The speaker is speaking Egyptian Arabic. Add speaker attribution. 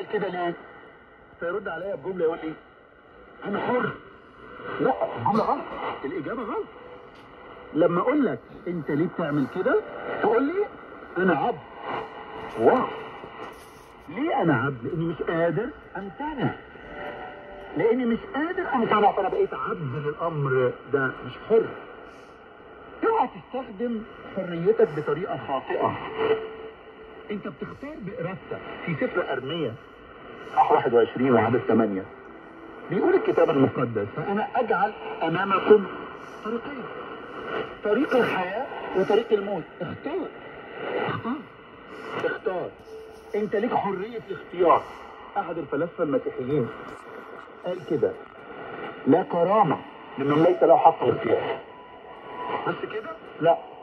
Speaker 1: بتعمل كده ليه فيرد عليا بجمله يقول لي انا حر لا الجمله غلط الاجابه غلط لما اقول لك انت ليه بتعمل كده تقول لي انا عبد واو ليه انا عبد لاني مش قادر امتنع لاني مش قادر امتنع فانا بقيت عبد للامر ده مش حر اوعى تستخدم حريتك بطريقه خاطئه انت بتختار بارادتك في سفر ارميه صح 21 وعدد 8 بيقول الكتاب المقدس فانا اجعل امامكم طريقين طريق الحياه وطريق الموت اختار اختار اختار انت ليك حريه الاختيار احد الفلاسفه المسيحيين قال كده لا كرامه لمن ليس له حق الاختيار بس كده لا